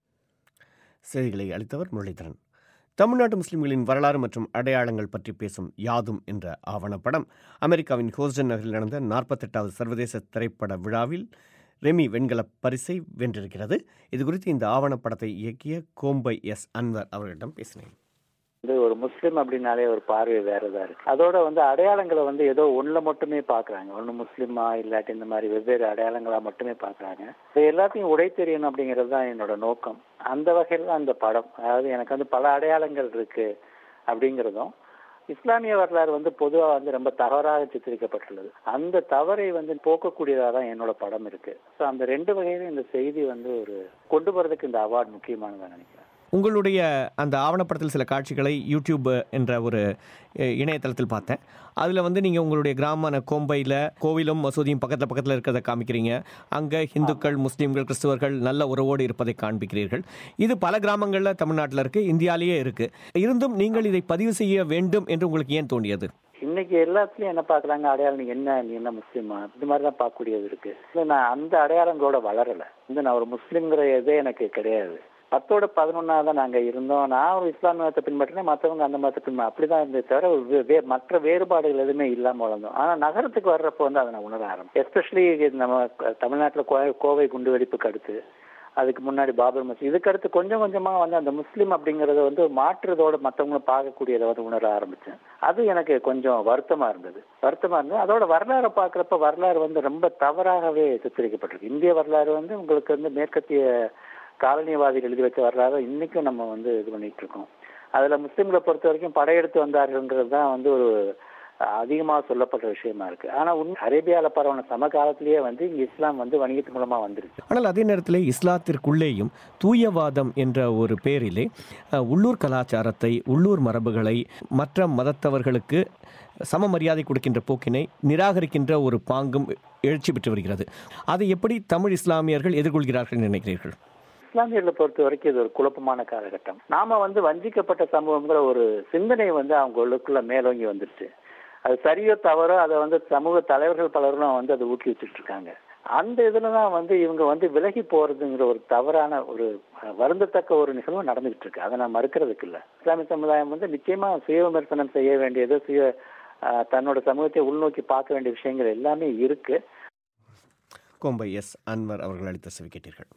செய்திகளை அளித்தவர் முரளிதரன் தமிழ்நாட்டு முஸ்லிம்களின் வரலாறு மற்றும் அடையாளங்கள் பற்றி பேசும் யாதும் என்ற ஆவணப்படம் அமெரிக்காவின் ஹோஸ்டன் நகரில் நடந்த நாற்பத்தெட்டாவது சர்வதேச திரைப்பட விழாவில் ரெமி வெண்கலப் பரிசை வென்றிருக்கிறது இது குறித்து இந்த ஆவணப்படத்தை இயக்கிய கோம்பை எஸ் அன்வர் அவர்களிடம் பேசினேன் வந்து ஒரு முஸ்லீம் அப்படின்னாலே ஒரு பார்வை வேறதா இருக்கு அதோட வந்து அடையாளங்களை வந்து ஏதோ ஒண்ணுல மட்டுமே பாக்குறாங்க ஒண்ணு முஸ்லீமா இல்லாட்டி இந்த மாதிரி வெவ்வேறு அடையாளங்களா மட்டுமே பாக்குறாங்க இது எல்லாத்தையும் உடை தெரியணும் அப்படிங்கிறது தான் என்னோட நோக்கம் அந்த வகையில் தான் அந்த படம் அதாவது எனக்கு வந்து பல அடையாளங்கள் இருக்கு அப்படிங்கிறதும் இஸ்லாமிய வரலாறு வந்து பொதுவாக வந்து ரொம்ப தவறாக சித்தரிக்கப்பட்டுள்ளது அந்த தவறை வந்து போக்கக்கூடியதாக தான் என்னோட படம் இருக்கு ஸோ அந்த ரெண்டு வகையிலும் இந்த செய்தி வந்து ஒரு கொண்டு போறதுக்கு இந்த அவார்டு முக்கியமானதாக நினைக்கிறேன் உங்களுடைய அந்த ஆவணப்படத்தில் சில காட்சிகளை யூடியூப் என்ற ஒரு அஹ், இணையதளத்தில் பார்த்தேன் அதில் வந்து நீங்கள் உங்களுடைய கிராமமான கோம்பையில் கோவிலும் மசூதியும் பக்கத்தில் பக்கத்தில் இருக்கிறத காமிக்கிறீங்க அங்கே இந்துக்கள் முஸ்லீம்கள் கிறிஸ்துவர்கள் நல்ல உறவோடு இருப்பதை காண்பிக்கிறீர்கள் இது பல கிராமங்களில் தமிழ்நாட்டில் இருக்குது இந்தியாவிலேயே இருக்குது இருந்தும் நீங்கள் இதை பதிவு செய்ய வேண்டும் என்று உங்களுக்கு ஏன் தோண்டியது இன்னைக்கு எல்லாத்துலயும் என்ன பாக்குறாங்க அடையாளம் நீ என்ன நீ என்ன முஸ்லீமா இது மாதிரி தான் பார்க்கக்கூடியது இருக்கு இல்ல, நான் அந்த அடையாளங்களோட வளரல வந்து நான் ஒரு முஸ்லீம்ங்கிற இதே எனக்கு கிடையாது பத்தோட பதினொன்னா தான் நாங்க இருந்தோம் நான் ஒரு இஸ்லாம் மதத்தை பின்பற்றினேன் மற்றவங்க அந்த மதத்தை பின்பற்ற அப்படிதான் இருந்தே தவிர ஒரு வே- வே- மற்ற வேறுபாடுகள் எதுவுமே இல்லாம வளர்ந்தோம் ஆனா நகரத்துக்கு வர்றப்போ வந்து அதை நான் உணர ஆரம்பிச்சேன் எஸ்பெஷலி நம்ம தமிழ்நாட்டுல கோ- கோவை குண்டு வெடிப்புக்கு அடுத்து அதுக்கு முன்னாடி பாபர் மசூதி இதுக்கு அடுத்து கொஞ்சம் கொஞ்சமா வந்து அந்த முஸ்லீம் அப்படிங்கறத வந்து மாற்றுறதோட மத்தவங்க பார்க்கக்கூடியதை வந்து உணர ஆரம்பிச்சேன் அது எனக்கு கொஞ்சம் வருத்தமா இருந்தது வருத்தமா இருந்தது அதோட வரலாறை பார்க்கறப்ப வரலாறு வந்து ரொம்ப தவறாகவே சித்தரிக்கப்பட்டிருக்கு இந்திய வரலாறு வந்து உங்களுக்கு வந்து மேற்கத்திய காலனிவாதிகள் எழுதி வச்ச வரலாறு இன்னைக்கும் நம்ம வந்து இது பண்ணிட்டு இருக்கோம் அதுல முஸ்லிம்களை பொறுத்த வரைக்கும் படையெடுத்து வந்தார்கள்ன்றது தான் வந்து ஒரு அதிகமாக சொல்லப்பட்ட விஷயமா இருக்கு ஆனா உண்மை அரேபியால பரவன சமகாலத்திலேயே வந்து இங்க இஸ்லாம் வந்து வணிகத்து மூலமா வந்துருச்சு ஆனால் அதே நேரத்தில் இஸ்லாத்திற்குள்ளேயும் தூயவாதம் என்ற ஒரு பெயரிலே அஹ், உள்ளூர் கலாச்சாரத்தை உள்ளூர் மரபுகளை மற்ற மதத்தவர்களுக்கு சம மரியாதை கொடுக்கின்ற போக்கினை நிராகரிக்கின்ற ஒரு பாங்கும் எழுச்சி பெற்று வருகிறது அதை எப்படி தமிழ் இஸ்லாமியர்கள் எதிர்கொள்கிறார்கள் என்று நினைக்கிறீர்கள் இஸ்லாமியர்களை பொறுத்த வரைக்கும் இது ஒரு குழப்பமான காலகட்டம் நாம வந்து வஞ்சிக்கப்பட்ட சமூகங்கிற ஒரு சிந்தனை வந்து அவங்களுக்குள்ள மேலோங்கி வந்துருச்சு அது சரியோ தவறோ அதை வந்து சமூக தலைவர்கள் பலரும் வந்து அதை ஊக்குவிச்சுட்டு இருக்காங்க அந்த இதுல தான் வந்து இவங்க வந்து விலகி போறதுங்கிற ஒரு தவறான ஒரு அஹ், வருந்தத்தக்க ஒரு நிகழ்வு நடந்துகிட்டு இருக்கு அதை நான் மறுக்கிறதுக்கு இல்ல இஸ்லாமிய சமுதாயம் வந்து நிச்சயமா சுய விமர்சனம் செய்ய வேண்டியது சுய அஹ், தன்னோட சமூகத்தை உள்நோக்கி பார்க்க வேண்டிய விஷயங்கள் எல்லாமே இருக்கு கோம்பை எஸ் அன்வர் அவர்கள் அளித்த செவி கேட்டீர்கள்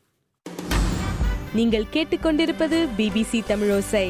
நீங்கள் கேட்டுக்கொண்டிருப்பது பிபிசி தமிழோசை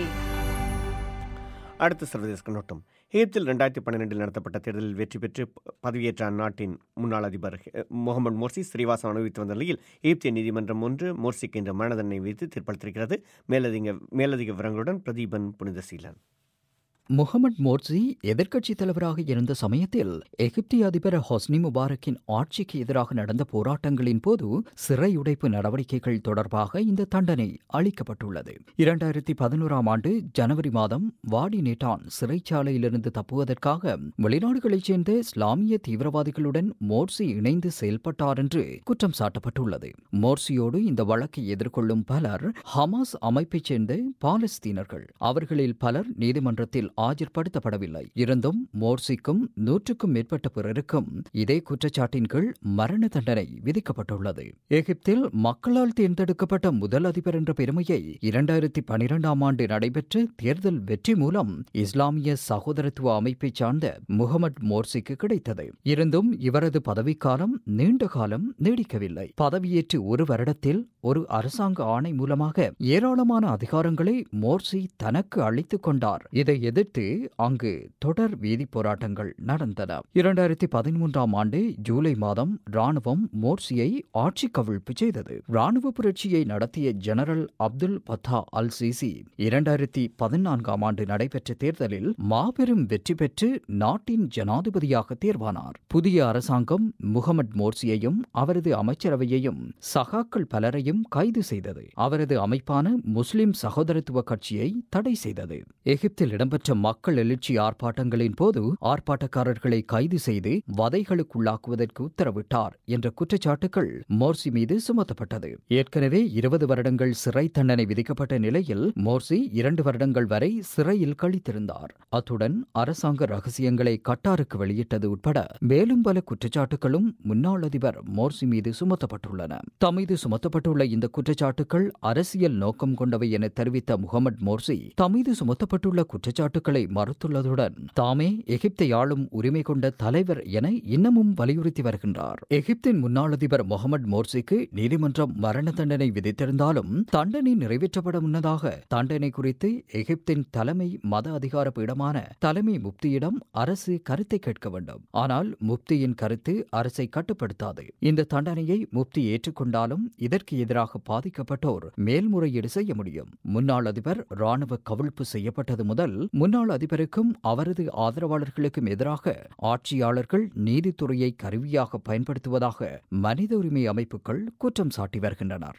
அடுத்த சர்வதேச கண்ணோட்டம் எகிப்தில் ரெண்டாயிரத்தி பன்னிரெண்டில் நடத்தப்பட்ட தேர்தலில் வெற்றி பெற்று ப- பதவியேற்ற அந்நாட்டின் முன்னாள் அதிபர் அஹ், முகமது மோர்சி ஸ்ரீவாசம் அனுபவித்து வந்த நிலையில் எகிப்திய நீதிமன்றம் ஒன்று மோர்சிக்கு இன்று மரண தண்டனை விதித்து தீர்ப்பளித்திருக்கிறது மேலதிக மேலதிக விவரங்களுடன் பிரதீபன் புனிதசீலன் முகமது மோர்சி எதிர்க்கட்சித் தலைவராக இருந்த சமயத்தில் எகிப்திய அதிபர் ஹொஸ்னி முபாரக்கின் ஆட்சிக்கு எதிராக நடந்த போராட்டங்களின் போது சிறையுடைப்பு நடவடிக்கைகள் தொடர்பாக இந்த தண்டனை அளிக்கப்பட்டுள்ளது இரண்டாயிரத்தி பதினோராம் ஆண்டு ஜனவரி மாதம் வாடி நேட்டான் சிறைச்சாலையிலிருந்து தப்புவதற்காக வெளிநாடுகளைச் சேர்ந்த இஸ்லாமிய தீவிரவாதிகளுடன் மோர்சி இணைந்து செயல்பட்டார் என்று குற்றம் சாட்டப்பட்டுள்ளது மோர்சியோடு இந்த வழக்கை எதிர்கொள்ளும் பலர் ஹமாஸ் அமைப்பைச் சேர்ந்த பாலஸ்தீனர்கள் அவர்களில் பலர் நீதிமன்றத்தில் ஆஜர்படுத்தப்படவில்லை இருந்தும் மோர்சிக்கும் நூற்றுக்கும் மேற்பட்ட பிறருக்கும் இதே குற்றச்சாட்டின் கீழ் மரண தண்டனை விதிக்கப்பட்டுள்ளது எகிப்தில் மக்களால் தேர்ந்தெடுக்கப்பட்ட முதல் அதிபர் என்ற பெருமையை இரண்டாயிரத்தி பனிரெண்டாம் ஆண்டு நடைபெற்ற தேர்தல் வெற்றி மூலம் இஸ்லாமிய சகோதரத்துவ அமைப்பைச் சார்ந்த முகமது மோர்சிக்கு கிடைத்தது இருந்தும் இவரது பதவிக்காலம் நீண்ட காலம் நீடிக்கவில்லை பதவியேற்று ஒரு வருடத்தில் ஒரு அரசாங்க ஆணை மூலமாக ஏராளமான அதிகாரங்களை மோர்சி தனக்கு அளித்துக் கொண்டார் இதை எதிர்த்து அங்கு தொடர் வீதிப் போராட்டங்கள் நடந்தன இரண்டாயிரத்தி பதிமூன்றாம் ஆண்டு ஜூலை மாதம் ராணுவம் மோர்சியை ஆட்சி கவிழ்ப்பு செய்தது ராணுவ புரட்சியை நடத்திய ஜெனரல் அப்துல் பத்தா அல் சிசி இரண்டாயிரத்தி பதினான்காம் ஆண்டு நடைபெற்ற தேர்தலில் மாபெரும் வெற்றி பெற்று நாட்டின் ஜனாதிபதியாக தேர்வானார் புதிய அரசாங்கம் முகமது மோர்சியையும் அவரது அமைச்சரவையையும் சகாக்கள் பலரையும் கைது செய்தது அவரது அமைப்பான முஸ்லிம் சகோதரத்துவ கட்சியை தடை செய்தது எகிப்தில் இடம்பெற்ற நடைபெற்ற மக்கள் எழுச்சி ஆர்ப்பாட்டங்களின் போது ஆர்ப்பாட்டக்காரர்களை கைது செய்து வதைகளுக்குள்ளாக்குவதற்கு உத்தரவிட்டார் என்ற குற்றச்சாட்டுகள் மோர்சி மீது சுமத்தப்பட்டது ஏற்கனவே இருபது வருடங்கள் சிறை தண்டனை விதிக்கப்பட்ட நிலையில் மோர்சி இரண்டு வருடங்கள் வரை சிறையில் கழித்திருந்தார் அத்துடன் அரசாங்க ரகசியங்களை கட்டாருக்கு வெளியிட்டது உட்பட மேலும் பல குற்றச்சாட்டுகளும் முன்னாள் அதிபர் மோர்சி மீது சுமத்தப்பட்டுள்ளன தமீது சுமத்தப்பட்டுள்ள இந்த குற்றச்சாட்டுகள் அரசியல் நோக்கம் கொண்டவை என தெரிவித்த முகமது மோர்சி தமீது சுமத்தப்பட்டுள்ள குற்றச்சாட்டுகளை மறுத்துள்ளதுடன் தாமே எகிப்தை ஆளும் உரிமை கொண்ட தலைவர் என இன்னமும் வலியுறுத்தி வருகின்றார் எகிப்தின் முன்னாள் அதிபர் முகமது மோர்சிக்கு நீதிமன்றம் மரண தண்டனை விதித்திருந்தாலும் தண்டனை நிறைவேற்றப்பட முன்னதாக தண்டனை குறித்து எகிப்தின் தலைமை மத அதிகார பீடமான தலைமை முப்தியிடம் அரசு கருத்தை கேட்க வேண்டும் ஆனால் முப்தியின் கருத்து அரசை கட்டுப்படுத்தாது இந்த தண்டனையை முப்தி ஏற்றுக்கொண்டாலும் இதற்கு எதிராக பாதிக்கப்பட்டோர் மேல்முறையீடு செய்ய முடியும் முன்னாள் அதிபர் ராணுவ கவிழ்ப்பு செய்யப்பட்டது முதல் முன்னாள் அதிபருக்கும் அவரது ஆதரவாளர்களுக்கும் எதிராக ஆட்சியாளர்கள் நீதித்துறையை கருவியாக பயன்படுத்துவதாக மனித உரிமை அமைப்புகள் குற்றம் சாட்டி வருகின்றனர்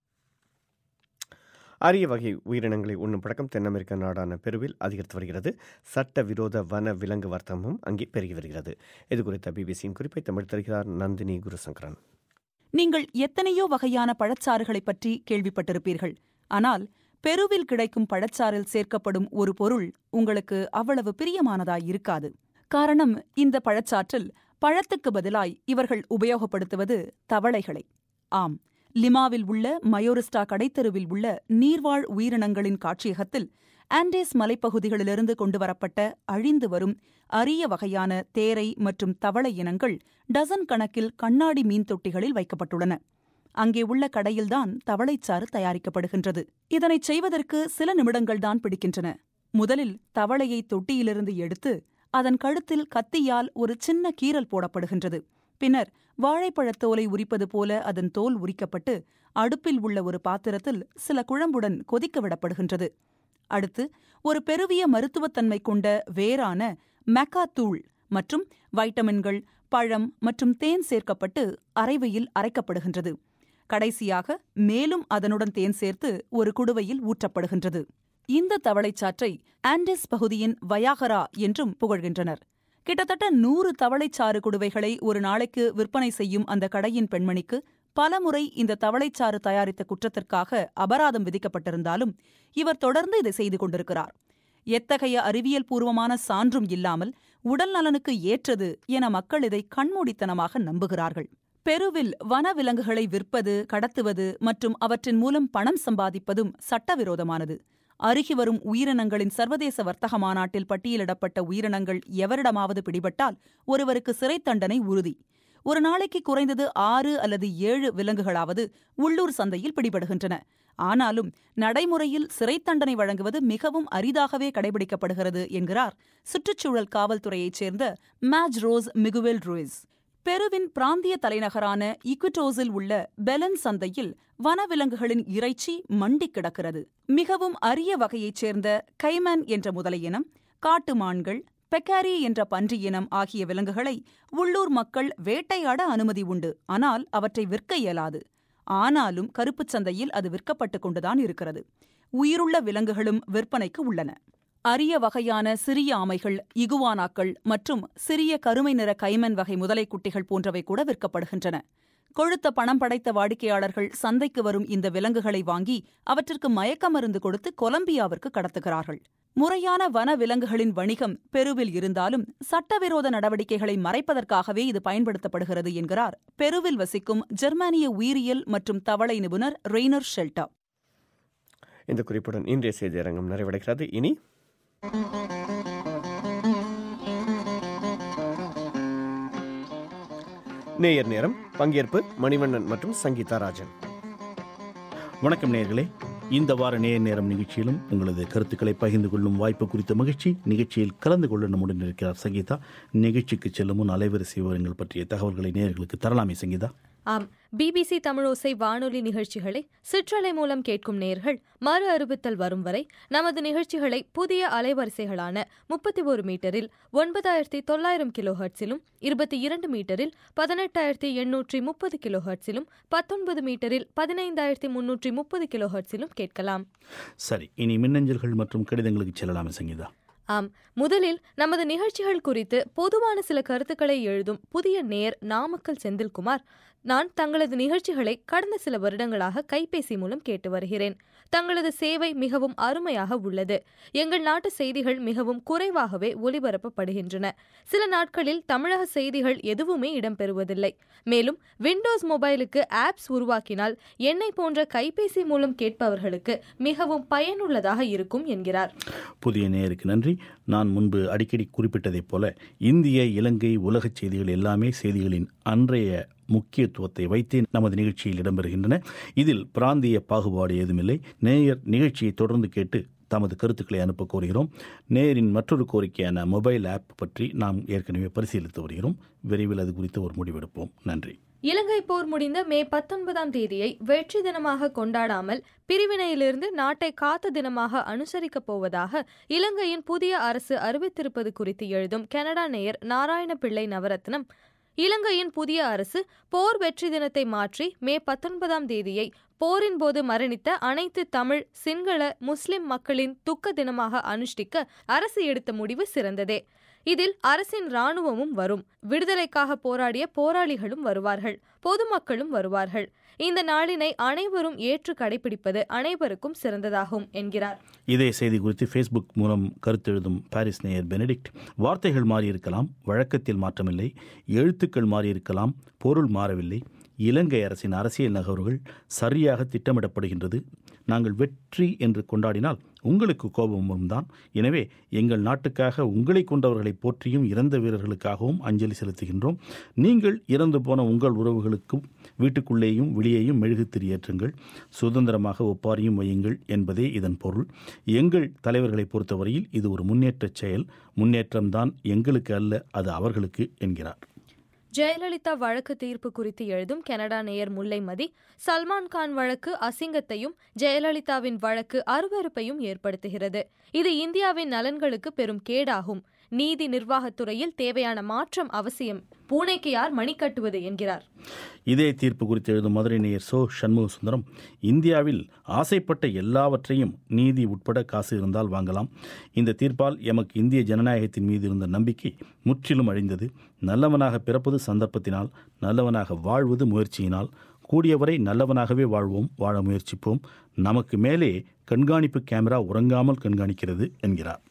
அரிய வகை உயிரினங்களை உண்ணும் பழக்கம் தென் அமெரிக்க நாடான பெருவில் அதிகரித்து வருகிறது சட்டவிரோத வன விலங்கு வர்த்தகமும் அங்கே பெருகி வருகிறது இது குறித்த பிபிசியின் குறிப்பை தமிழ் தருகிறார் நந்தினி குருசங்கரன் நீங்கள் எத்தனையோ வகையான பழச்சாறுகளைப் பற்றி கேள்விப்பட்டிருப்பீர்கள் ஆனால் பெருவில் கிடைக்கும் பழச்சாறில் சேர்க்கப்படும் ஒரு பொருள் உங்களுக்கு அவ்வளவு பிரியமானதாய் இருக்காது காரணம் இந்த பழச்சாற்றில் பழத்துக்கு பதிலாய் இவர்கள் உபயோகப்படுத்துவது தவளைகளை ஆம் லிமாவில் உள்ள மயோரிஸ்டா கடைத்தெருவில் உள்ள நீர்வாழ் உயிரினங்களின் காட்சியகத்தில் ஆண்டேஸ் மலைப்பகுதிகளிலிருந்து கொண்டுவரப்பட்ட அழிந்து வரும் அரிய வகையான தேரை மற்றும் தவளை இனங்கள் டசன் கணக்கில் கண்ணாடி மீன் தொட்டிகளில் வைக்கப்பட்டுள்ளன அங்கே உள்ள கடையில்தான் தவளைச்சாறு தயாரிக்கப்படுகின்றது இதனைச் செய்வதற்கு சில நிமிடங்கள்தான் பிடிக்கின்றன முதலில் தவளையை தொட்டியிலிருந்து எடுத்து அதன் கழுத்தில் கத்தியால் ஒரு சின்ன கீறல் போடப்படுகின்றது பின்னர் வாழைப்பழத்தோலை உரிப்பது போல அதன் தோல் உரிக்கப்பட்டு அடுப்பில் உள்ள ஒரு பாத்திரத்தில் சில குழம்புடன் கொதிக்க விடப்படுகின்றது அடுத்து ஒரு பெருவிய மருத்துவத்தன்மை கொண்ட வேரான மெக்கா தூள் மற்றும் வைட்டமின்கள் பழம் மற்றும் தேன் சேர்க்கப்பட்டு அரைவையில் அரைக்கப்படுகின்றது கடைசியாக மேலும் அதனுடன் தேன் சேர்த்து ஒரு குடுவையில் ஊற்றப்படுகின்றது இந்த தவளைச்சாற்றை ஆண்டிஸ் பகுதியின் வயாகரா என்றும் புகழ்கின்றனர் கிட்டத்தட்ட நூறு தவளைச்சாறு குடுவைகளை ஒரு நாளைக்கு விற்பனை செய்யும் அந்த கடையின் பெண்மணிக்கு பலமுறை இந்த தவளைச்சாறு தயாரித்த குற்றத்திற்காக அபராதம் விதிக்கப்பட்டிருந்தாலும் இவர் தொடர்ந்து இதை செய்து கொண்டிருக்கிறார் எத்தகைய அறிவியல் பூர்வமான சான்றும் இல்லாமல் உடல் நலனுக்கு ஏற்றது என மக்கள் இதை கண்மூடித்தனமாக நம்புகிறார்கள் பெருவில் வனவிலங்குகளை விற்பது கடத்துவது மற்றும் அவற்றின் மூலம் பணம் சம்பாதிப்பதும் சட்டவிரோதமானது அருகி வரும் உயிரினங்களின் சர்வதேச வர்த்தக மாநாட்டில் பட்டியலிடப்பட்ட உயிரினங்கள் எவரிடமாவது பிடிபட்டால் ஒருவருக்கு சிறை தண்டனை உறுதி ஒரு நாளைக்கு குறைந்தது ஆறு அல்லது ஏழு விலங்குகளாவது உள்ளூர் சந்தையில் பிடிபடுகின்றன ஆனாலும் நடைமுறையில் சிறை தண்டனை வழங்குவது மிகவும் அரிதாகவே கடைபிடிக்கப்படுகிறது என்கிறார் சுற்றுச்சூழல் காவல்துறையைச் சேர்ந்த மேஜ் ரோஸ் மிகுவெல் ரூயிஸ் பெருவின் பிராந்திய தலைநகரான இக்குட்டோஸில் உள்ள பெலன் சந்தையில் வனவிலங்குகளின் இறைச்சி மண்டி கிடக்கிறது மிகவும் அரிய வகையைச் சேர்ந்த கைமன் என்ற முதலை இனம் காட்டு மான்கள் பெக்காரி என்ற பன்றி இனம் ஆகிய விலங்குகளை உள்ளூர் மக்கள் வேட்டையாட அனுமதி உண்டு ஆனால் அவற்றை விற்க இயலாது ஆனாலும் கருப்புச் சந்தையில் அது விற்கப்பட்டுக் கொண்டுதான் இருக்கிறது உயிருள்ள விலங்குகளும் விற்பனைக்கு உள்ளன அரிய வகையான சிறிய ஆமைகள் இகுவானாக்கள் மற்றும் சிறிய கருமை நிற கைமன் வகை முதலைக்குட்டிகள் போன்றவை கூட விற்கப்படுகின்றன கொழுத்த பணம் படைத்த வாடிக்கையாளர்கள் சந்தைக்கு வரும் இந்த விலங்குகளை வாங்கி அவற்றிற்கு மயக்க மருந்து கொடுத்து கொலம்பியாவிற்கு கடத்துகிறார்கள் முறையான வன விலங்குகளின் வணிகம் பெருவில் இருந்தாலும் சட்டவிரோத நடவடிக்கைகளை மறைப்பதற்காகவே இது பயன்படுத்தப்படுகிறது என்கிறார் பெருவில் வசிக்கும் ஜெர்மானிய உயிரியல் மற்றும் தவளை நிபுணர் ரெய்னர் ஷெல்டா இந்த குறிப்புடன் இன்றைய செய்தி அரங்கம் நிறைவடைகிறது இனி நேயர் நேரம் பங்கேற்பு மணிவண்ணன் மற்றும் சங்கீதா ராஜன் வணக்கம் நேயர்களே இந்த வார நேர் நேரம் நிகழ்ச்சியிலும் உங்களது கருத்துக்களை பகிர்ந்து கொள்ளும் வாய்ப்பு குறித்த மகிழ்ச்சி நிகழ்ச்சியில் கலந்து கொள்ள நம்முடன் இருக்கிறார் சங்கீதா நிகழ்ச்சிக்கு செல்லும் முன் அலைவரிசை விவரங்கள் பற்றிய தகவல்களை நேயர்களுக்கு தரலாமே சங்கீதா ஆம் பிபிசி தமிழோசை வானொலி நிகழ்ச்சிகளை சிற்றலை மூலம் கேட்கும் நேர்கள் மறு அறிவித்தல் வரும் வரை நமது நிகழ்ச்சிகளை புதிய அலைவரிசைகளான முப்பத்தி ஒரு மீட்டரில் ஒன்பதாயிரத்தி தொள்ளாயிரம் கிலோ ஹர்ட்ஸிலும் இருபத்தி இரண்டு மீட்டரில் பதினெட்டாயிரத்தி எண்ணூற்றி முப்பது கிலோ ஹர்ட்ஸிலும் பத்தொன்பது மீட்டரில் பதினைந்தாயிரத்தி முன்னூற்றி முப்பது கிலோ ஹர்ட்ஸிலும் கேட்கலாம் சரி இனி மின்னஞ்சல்கள் மற்றும் கடிதங்களுக்கு செல்லலாமே சங்கீதா ஆம் முதலில் நமது நிகழ்ச்சிகள் குறித்து பொதுவான சில கருத்துக்களை எழுதும் புதிய நேர் நாமக்கல் செந்தில்குமார் நான் தங்களது நிகழ்ச்சிகளை கடந்த சில வருடங்களாக கைபேசி மூலம் கேட்டு வருகிறேன் தங்களது சேவை மிகவும் அருமையாக உள்ளது எங்கள் நாட்டு செய்திகள் மிகவும் குறைவாகவே ஒலிபரப்பப்படுகின்றன சில நாட்களில் தமிழக செய்திகள் எதுவுமே இடம்பெறுவதில்லை மேலும் விண்டோஸ் மொபைலுக்கு ஆப்ஸ் உருவாக்கினால் என்னை போன்ற கைபேசி மூலம் கேட்பவர்களுக்கு மிகவும் பயனுள்ளதாக இருக்கும் என்கிறார் புதிய நேருக்கு நன்றி நான் முன்பு அடிக்கடி குறிப்பிட்டதைப் போல இந்திய இலங்கை உலகச் செய்திகள் எல்லாமே செய்திகளின் அன்றைய முக்கியத்துவத்தை வைத்தே நமது நிகழ்ச்சியில் இடம்பெறுகின்றன இதில் பிராந்திய பாகுபாடு ஏதுமில்லை நேயர் நிகழ்ச்சியை தொடர்ந்து கேட்டு தமது கருத்துக்களை அனுப்ப கோருகிறோம் நேயரின் மற்றொரு கோரிக்கையான மொபைல் ஆப் பற்றி நாம் ஏற்கனவே பரிசீலித்து வருகிறோம் விரைவில் அது குறித்து ஒரு முடிவெடுப்போம் நன்றி இலங்கை போர் முடிந்த மே பத்தொன்பதாம் தேதியை வெற்றி தினமாக கொண்டாடாமல் பிரிவினையிலிருந்து நாட்டை காத்த தினமாக அனுசரிக்கப் போவதாக இலங்கையின் புதிய அரசு அறிவித்திருப்பது குறித்து எழுதும் கனடா நேயர் நாராயண பிள்ளை நவரத்னம் இலங்கையின் புதிய அரசு போர் வெற்றி தினத்தை மாற்றி மே பத்தொன்பதாம் தேதியை போரின் போது மரணித்த அனைத்து தமிழ் சிங்கள முஸ்லிம் மக்களின் துக்க தினமாக அனுஷ்டிக்க அரசு எடுத்த முடிவு சிறந்ததே இதில் அரசின் ராணுவமும் வரும் விடுதலைக்காக போராடிய போராளிகளும் வருவார்கள் பொதுமக்களும் வருவார்கள் இந்த நாளினை அனைவரும் ஏற்று கடைபிடிப்பது அனைவருக்கும் சிறந்ததாகும் என்கிறார் இதே செய்தி குறித்து ஃபேஸ்புக் மூலம் கருத்தெழுதும் பாரிஸ் நேயர் பெனடிக்ட் வார்த்தைகள் மாறியிருக்கலாம் வழக்கத்தில் மாற்றமில்லை எழுத்துக்கள் மாறியிருக்கலாம் பொருள் மாறவில்லை இலங்கை அரசின் அரசியல் நகர்வுகள் சரியாக திட்டமிடப்படுகின்றது நாங்கள் வெற்றி என்று கொண்டாடினால் உங்களுக்கு கோபமும் தான் எனவே எங்கள் நாட்டுக்காக உங்களை கொண்டவர்களை போற்றியும் இறந்த வீரர்களுக்காகவும் அஞ்சலி செலுத்துகின்றோம் நீங்கள் இறந்து போன உங்கள் உறவுகளுக்கும் வீட்டுக்குள்ளேயும் வெளியேயும் மெழுகுத்திரி ஏற்றுங்கள் சுதந்திரமாக ஒப்பாரியும் வையுங்கள் என்பதே இதன் பொருள் எங்கள் தலைவர்களை பொறுத்தவரையில் இது ஒரு முன்னேற்றச் செயல் முன்னேற்றம்தான் எங்களுக்கு அல்ல அது அவர்களுக்கு என்கிறார் ஜெயலலிதா வழக்கு தீர்ப்பு குறித்து எழுதும் கனடா நேயர் முல்லைமதி சல்மான் கான் வழக்கு அசிங்கத்தையும் ஜெயலலிதாவின் வழக்கு அருவருப்பையும் ஏற்படுத்துகிறது இது இந்தியாவின் நலன்களுக்கு பெரும் கேடாகும் நீதி நிர்வாகத்துறையில் தேவையான மாற்றம் அவசியம் பூனைக்கு யார் மணி கட்டுவது என்கிறார் இதே தீர்ப்பு குறித்து எழுதும் மதுரை நேயர் சோ சண்முக சுந்தரம் இந்தியாவில் ஆசைப்பட்ட எல்லாவற்றையும் நீதி உட்பட காசு இருந்தால் வாங்கலாம் இந்த தீர்ப்பால் எமக்கு இந்திய ஜனநாயகத்தின் மீது இருந்த நம்பிக்கை முற்றிலும் அழிந்தது நல்லவனாக பிறப்பது சந்தர்ப்பத்தினால் நல்லவனாக வாழ்வது முயற்சியினால் கூடியவரை நல்லவனாகவே வாழ்வோம் வாழ முயற்சிப்போம் நமக்கு மேலே கண்காணிப்பு கேமரா உறங்காமல் கண்காணிக்கிறது என்கிறார்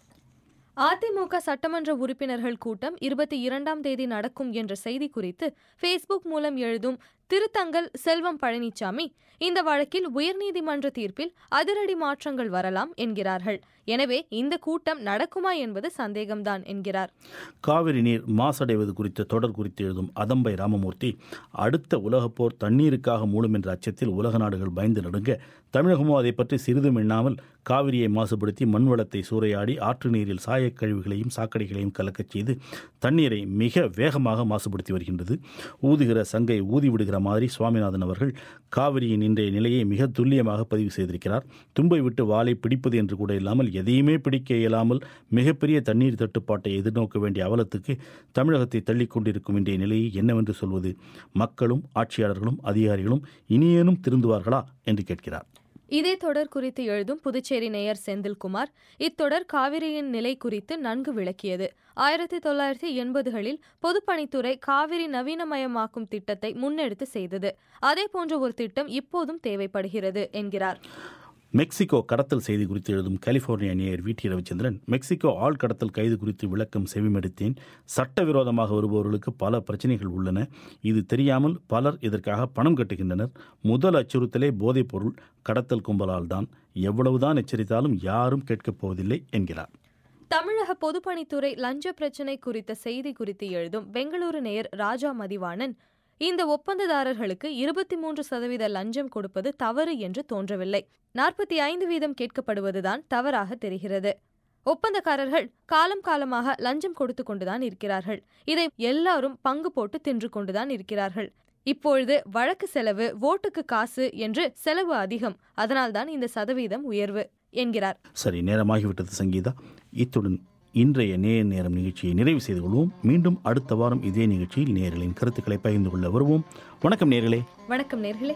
அதிமுக சட்டமன்ற உறுப்பினர்கள் கூட்டம் இருபத்தி இரண்டாம் தேதி நடக்கும் என்ற செய்தி குறித்து ஃபேஸ்புக் மூலம் எழுதும் திருத்தங்கல் செல்வம் பழனிசாமி இந்த வழக்கில் உயர்நீதிமன்ற தீர்ப்பில் அதிரடி மாற்றங்கள் வரலாம் என்கிறார்கள் எனவே இந்த கூட்டம் நடக்குமா என்பது சந்தேகம்தான் என்கிறார் காவிரி நீர் மாசடைவது குறித்த தொடர் குறித்து எழுதும் அதம்பை ராமமூர்த்தி அடுத்த உலகப் போர் தண்ணீருக்காக மூடும் என்ற அச்சத்தில் உலக நாடுகள் பயந்து நடுங்க தமிழகமோ அதை பற்றி சிறிதும் எண்ணாமல் காவிரியை மாசுபடுத்தி மண் வளத்தை சூறையாடி ஆற்று நீரில் சாயக் கழிவுகளையும் சாக்கடைகளையும் கலக்கச் செய்து தண்ணீரை மிக வேகமாக மாசுபடுத்தி வருகின்றது ஊதுகிற சங்கை ஊதிவிடுகிற மாதிரி சுவாமிநாதன் அவர்கள் காவிரியின் இன்றைய நிலையை மிக துல்லியமாக பதிவு செய்திருக்கிறார் தும்பை விட்டு வாளை பிடிப்பது என்று கூட இல்லாமல் எதையுமே பிடிக்க இயலாமல் மிகப்பெரிய தண்ணீர் தட்டுப்பாட்டை எதிர்நோக்க வேண்டிய அவலத்துக்கு தமிழகத்தை தள்ளிக் கொண்டிருக்கும் இன்றைய நிலையை என்னவென்று சொல்வது மக்களும் ஆட்சியாளர்களும் அதிகாரிகளும் இனியேனும் திருந்துவார்களா என்று கேட்கிறார் இதே தொடர் குறித்து எழுதும் புதுச்சேரி நேயர் செந்தில்குமார் இத்தொடர் காவிரியின் நிலை குறித்து நன்கு விளக்கியது ஆயிரத்தி தொள்ளாயிரத்தி எண்பதுகளில் பொதுப்பணித்துறை காவிரி நவீனமயமாக்கும் திட்டத்தை முன்னெடுத்து செய்தது அதே போன்ற ஒரு திட்டம் இப்போதும் தேவைப்படுகிறது என்கிறார் மெக்சிகோ கடத்தல் செய்தி குறித்து எழுதும் கலிபோர்னியா நேயர் வி டி ரவிச்சந்திரன் மெக்சிகோ ஆள் கடத்தல் கைது குறித்து விளக்கம் செவிமடுத்தேன் சட்டவிரோதமாக வருபவர்களுக்கு பல பிரச்சனைகள் உள்ளன இது தெரியாமல் பலர் இதற்காக பணம் கட்டுகின்றனர் முதல் அச்சுறுத்தலே போதைப் பொருள் கடத்தல் கும்பலால் தான் எவ்வளவுதான் எச்சரித்தாலும் யாரும் கேட்கப் போவதில்லை என்கிறார் தமிழக பொதுப்பணித்துறை லஞ்ச பிரச்சினை குறித்த செய்தி குறித்து எழுதும் பெங்களூரு நேயர் ராஜா மதிவாணன் இந்த ஒப்பந்ததாரர்களுக்கு இருபத்தி மூன்று சதவீத லஞ்சம் கொடுப்பது தவறு என்று தோன்றவில்லை நாற்பத்தி ஐந்து வீதம் கேட்கப்படுவதுதான் தவறாக தெரிகிறது ஒப்பந்தக்காரர்கள் காலம் காலமாக லஞ்சம் கொடுத்து கொண்டுதான் இருக்கிறார்கள் இதை எல்லாரும் பங்கு போட்டு தின்று கொண்டுதான் இருக்கிறார்கள் இப்பொழுது வழக்கு செலவு ஓட்டுக்கு காசு என்று செலவு அதிகம் அதனால்தான் இந்த சதவீதம் உயர்வு என்கிறார் சரி நேரமாகிவிட்டது சங்கீதா இத்துடன் இன்றைய நேர் நேரம் நிகழ்ச்சியை நிறைவு செய்து கொள்வோம் மீண்டும் அடுத்த வாரம் இதே நிகழ்ச்சியில் நேர்களின் கருத்துக்களை பகிர்ந்து கொள்ள வருவோம் வணக்கம் நேர்களே வணக்கம் நேர்களே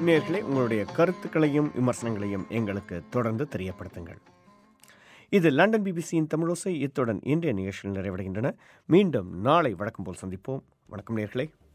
நேர்களே உங்களுடைய கருத்துக்களையும் விமர்சனங்களையும் எங்களுக்கு தொடர்ந்து தெரியப்படுத்துங்கள் இது லண்டன் பிபிசியின் தமிழோசை இத்துடன் இன்றைய நிகழ்ச்சியில் நிறைவடைகின்றன மீண்டும் நாளை வழக்கம் போல் சந்திப்போம் வணக்கம் நேர்களே